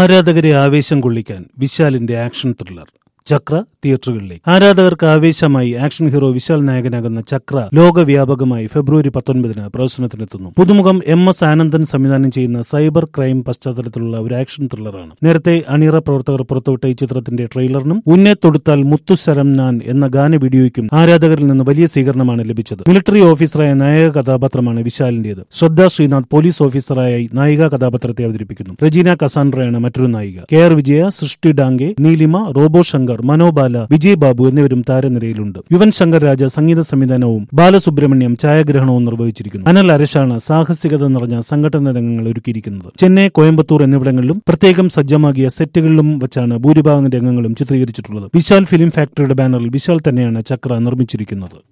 ആരാധകരെ ആവേശം കൊള്ളിക്കാൻ വിശാലിന്റെ action thriller ചക്ര തിയേറ്ററുകളിലേക്ക് ആരാധകർക്ക് ആവേശമായി ആക്ഷൻ ഹീറോ വിശാൽ നായകനാകുന്ന ചക്ര ലോകവ്യാപകമായി ഫെബ്രുവരി പത്തൊൻപതിന് പ്രദർശനത്തിനെത്തുന്നു പുതുമുഖം എം എസ് ആനന്ദൻ സംവിധാനം ചെയ്യുന്ന സൈബർ ക്രൈം പശ്ചാത്തലത്തിലുള്ള ഒരു ആക്ഷൻ ത്രില്ലറാണ് നേരത്തെ അണിയറ പ്രവർത്തകർ പുറത്തുവിട്ട ഈ ചിത്രത്തിന്റെ ട്രെയിലറിനും ഉന്നെ തൊടുത്താൽ മുത്തുശരം നാൻ എന്ന ഗാന വീഡിയോയ്ക്കും ആരാധകരിൽ നിന്ന് വലിയ സ്വീകരണമാണ് ലഭിച്ചത് മിലിറ്ററി ഓഫീസറായ നായക കഥാപാത്രമാണ് വിശാലിന്റേത് ശ്രദ്ധ ശ്രീനാഥ് പോലീസ് ഓഫീസറായി നായിക കഥാപാത്രത്തെ അവതരിപ്പിക്കുന്നു റജീന കസാൻഡ്രയാണ് മറ്റൊരു നായിക K R Vijaya Srushti Dange Neelima Robo Shankar Manobala Vijay Babu എന്നിവരും താരനിരയിലുണ്ട് യുവൻ ശങ്കർ രാജ സംഗീത സംവിധാനവും ബാലസുബ്രഹ്മണ്യം ഛായാഗ്രഹണവും നിർവഹിച്ചിരിക്കുന്നു അനൽ അരശാണ് സാഹസികത നിറഞ്ഞ സംഘടന രംഗങ്ങൾ ഒരുക്കിയിരിക്കുന്നത് ചെന്നൈ കോയമ്പത്തൂർ എന്നിവിടങ്ങളിലും പ്രത്യേകം സജ്ജമാക്കിയ സെറ്റുകളിലും വെച്ചാണ് ഭൂരിഭാഗം രംഗങ്ങളും ചിത്രീകരിച്ചിട്ടുള്ളത് വിശാൽ ഫിലിം ഫാക്ടറിയുടെ ബാനറിൽ വിശാൽ തന്നെയാണ് ചക്ര നിർമ്മിച്ചിരിക്കുന്നത്